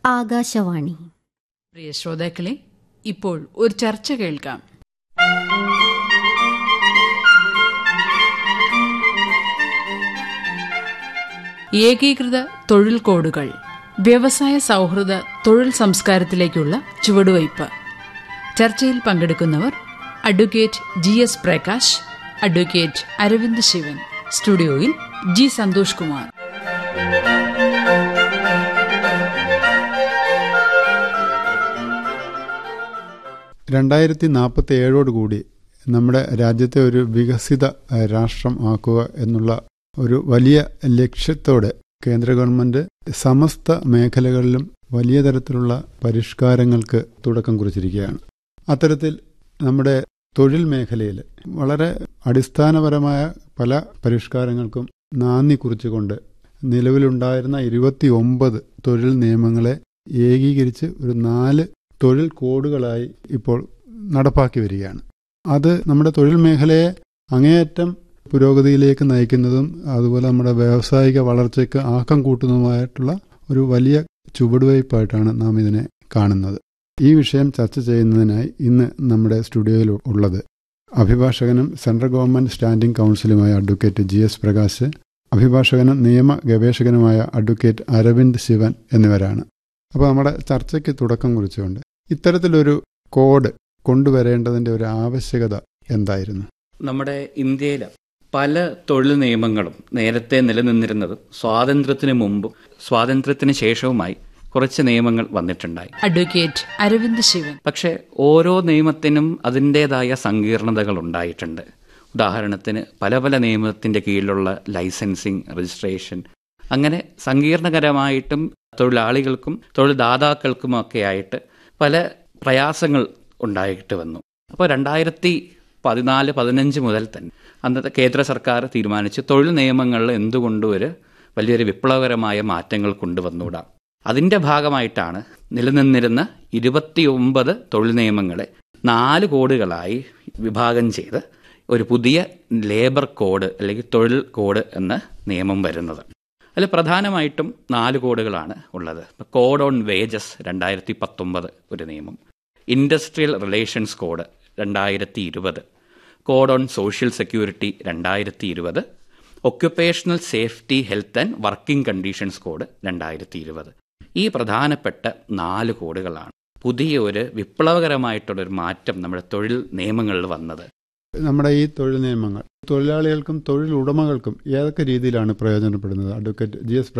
ആകാശവാണി പ്രിയ ശ്രോതാക്കളെ ഇപ്പോൾ ഒരു ചർച്ച കേൾക്കാം ഏകീകൃത തൊഴിൽ കോഡുകൾ വ്യവസായ സൗഹൃദ തൊഴിൽ സംസ്കാരത്തിലേക്കുള്ള ചുവടുവയ്പ് ചർച്ചയിൽ പങ്കെടുക്കുന്നവർ advocate G S Prakash advocate Aravind Sivan സ്റ്റുഡിയോയിൽ ജി സന്തോഷ് കുമാർ രണ്ടായിരത്തി നാൽപ്പത്തി ഏഴോടുകൂടി നമ്മുടെ രാജ്യത്തെ ഒരു വികസിത ഏഹ്, രാഷ്ട്രം ആക്കുക എന്നുള്ള ഒരു വലിയ ലക്ഷ്യത്തോടെ കേന്ദ്ര ഗവൺമെന്റ് സമസ്ത മേഖലകളിലും വലിയ തരത്തിലുള്ള പരിഷ്കാരങ്ങൾക്ക് തുടക്കം കുറിച്ചിരിക്കുകയാണ് അത്തരത്തിൽ നമ്മുടെ തൊഴിൽ മേഖലയിൽ വളരെ അടിസ്ഥാനപരമായ പല പരിഷ്കാരങ്ങൾക്കും നാന്ദി കുറിച്ചുകൊണ്ട് നിലവിലുണ്ടായിരുന്ന ഇരുപത്തി ഒമ്പത് തൊഴിൽ നിയമങ്ങളെ ഏകീകരിച്ച് ഒരു നാല് തൊഴിൽ കോഡുകളായി ഇപ്പോൾ നടപ്പാക്കി വരികയാണ് അത് നമ്മുടെ തൊഴിൽ മേഖലയെ അങ്ങേയറ്റം പുരോഗതിയിലേക്ക് നയിക്കുന്നതും അതുപോലെ നമ്മുടെ വ്യാവസായിക വളർച്ചയ്ക്ക് ആക്കം കൂട്ടുന്നതുമായിട്ടുള്ള ഒരു വലിയ ചുവടുവയ്പ്പായിട്ടാണ് നാം ഇതിനെ കാണുന്നത് ഈ വിഷയം ചർച്ച ചെയ്യുന്നതിനായി ഇന്ന് നമ്മുടെ സ്റ്റുഡിയോയിൽ ഉള്ളത് അഭിഭാഷകനും സെൻട്രൽ ഗവൺമെന്റ് സ്റ്റാൻഡിംഗ് കൗൺസിലുമായ അഡ്വക്കേറ്റ് ജി എസ് പ്രകാശ് അഭിഭാഷകനും നിയമ ഗവേഷകനുമായ അഡ്വക്കേറ്റ് അരവിന്ദ് ശിവൻ എന്നിവരാണ് അപ്പോൾ നമ്മുടെ ചർച്ചയ്ക്ക് തുടക്കം കുറിച്ചുകൊണ്ട് ഇത്തരത്തിലൊരു കോഡ് കൊണ്ടുവരേണ്ടതിന്റെ ഒരു ആവശ്യകത എന്തായിരുന്നു നമ്മുടെ ഇന്ത്യയിൽ പല തൊഴിൽ നിയമങ്ങളും നേരത്തെ നിലനിന്നിരുന്നത് സ്വാതന്ത്ര്യത്തിന് മുമ്പും സ്വാതന്ത്ര്യത്തിന് ശേഷവുമായി കുറച്ച് നിയമങ്ങൾ വന്നിട്ടുണ്ടായി അഡ്വക്കേറ്റ് അരവിന്ദ് ശിവൻ പക്ഷേ ഓരോ നിയമത്തിനും അതിൻ്റെതായ സങ്കീർണതകൾ ഉണ്ടായിട്ടുണ്ട് ഉദാഹരണത്തിന് പല പല നിയമത്തിൻ്റെ കീഴിലുള്ള ലൈസൻസിങ് രജിസ്ട്രേഷൻ അങ്ങനെ സങ്കീർണകരമായിട്ടും തൊഴിലാളികൾക്കും തൊഴിൽദാതാക്കൾക്കുമൊക്കെ ആയിട്ട് പല പ്രയാസങ്ങൾ ഉണ്ടായിട്ട് വന്നു അപ്പോൾ രണ്ടായിരത്തി പതിനാല് പതിനഞ്ച് മുതൽ തന്നെ അന്നത്തെ കേന്ദ്ര സർക്കാർ തീരുമാനിച്ച് തൊഴിൽ നിയമങ്ങളിൽ എന്തുകൊണ്ടും ഒരു വലിയൊരു വിപ്ലവകരമായ മാറ്റങ്ങൾ കൊണ്ടുവന്നുകൂടാ അതിൻ്റെ ഭാഗമായിട്ടാണ് നിലനിന്നിരുന്ന ഇരുപത്തിയൊമ്പത് തൊഴിൽ നിയമങ്ങളെ നാല് കോഡുകളായി വിഭാഗം ചെയ്ത് ഒരു പുതിയ ലേബർ കോഡ് അല്ലെങ്കിൽ തൊഴിൽ കോഡ് എന്ന നിയമം വരുന്നത് അതിൽ പ്രധാനമായിട്ടും നാല് കോഡുകളാണ് ഉള്ളത് കോഡ് ഓൺ വേജസ് രണ്ടായിരത്തി പത്തൊമ്പത് ഒരു നിയമം ഇൻഡസ്ട്രിയൽ റിലേഷൻസ് കോഡ് രണ്ടായിരത്തി ഇരുപത് കോഡ് ഓൺ സോഷ്യൽ സെക്യൂരിറ്റി രണ്ടായിരത്തി ഇരുപത് occupational safety health and working conditions code രണ്ടായിരത്തി ഇരുപത് ഈ പ്രധാനപ്പെട്ട നാല് കോഡുകളാണ് പുതിയ ഒരു വിപ്ലവകരമായിട്ടുള്ളൊരു മാറ്റം നമ്മുടെ തൊഴിൽ നിയമങ്ങളിൽ വന്നത് നമ്മുടെ ഈ തൊഴിൽ നിയമങ്ങൾ തൊഴിലാളികൾക്കും തൊഴിൽ ഉടമകൾക്കും ഏതൊക്കെ രീതിയിലാണ് പ്രയോജനപ്പെടുന്നത് അഡ്വക്കേറ്റ് ജി എസ്